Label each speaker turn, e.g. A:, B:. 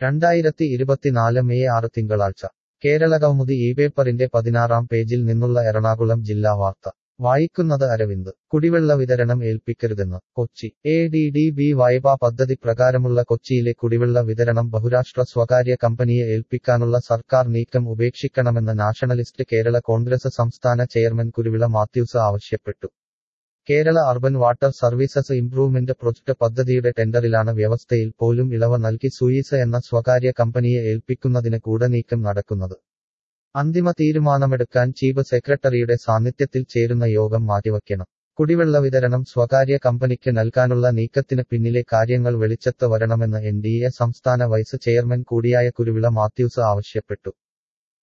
A: രണ്ടായിരത്തി ഇരുപത്തിനാല് മെയ് ആറ് തിങ്കളാഴ്ച കേരള കൗമുദി ഈ പേപ്പറിന്റെ പതിനാറാം പേജിൽ നിന്നുള്ള എറണാകുളം ജില്ലാ വാർത്ത വായിക്കുന്നത് അരവിന്ദ് കുടിവെള്ള വിതരണം ഏൽപ്പിക്കരുതെന്ന് Kochi A D D B വായ്പാ പദ്ധതി പ്രകാരമുള്ള കൊച്ചിയിലെ കുടിവെള്ള വിതരണം ബഹുരാഷ്ട്ര സ്വകാര്യ കമ്പനിയെ ഏൽപ്പിക്കാനുള്ള സർക്കാർ നീക്കം ഉപേക്ഷിക്കണമെന്ന് നാഷണലിസ്റ്റ് കേരള കോൺഗ്രസ് സംസ്ഥാന ചെയർമാൻ കുരുവിള മാത്യൂസ് ആവശ്യപ്പെട്ടു Kerala urban water services improvement project പദ്ധതിയുടെ ടെൻഡറിലാണ് വ്യവസ്ഥയിൽ പോലും ഇളവ് നൽകി സൂയിസ് എന്ന സ്വകാര്യ കമ്പനിയെ ഏൽപ്പിക്കുന്നതിന് കൂടനീക്കം നടക്കുന്നത് അന്തിമ തീരുമാനമെടുക്കാൻ ചീഫ് സെക്രട്ടറിയുടെ സാന്നിധ്യത്തിൽ ചേരുന്ന യോഗം മാറ്റിവയ്ക്കണം കുടിവെള്ള വിതരണം സ്വകാര്യ കമ്പനിക്ക് നൽകാനുള്ള നീക്കത്തിന് പിന്നിലെ കാര്യങ്ങൾ വെളിച്ചത്ത് വരണമെന്ന് എൻ ഡി എ സംസ്ഥാന വൈസ് ചെയർമാൻ കൂടിയായ കുരുവിള മാത്യൂസ് ആവശ്യപ്പെട്ടു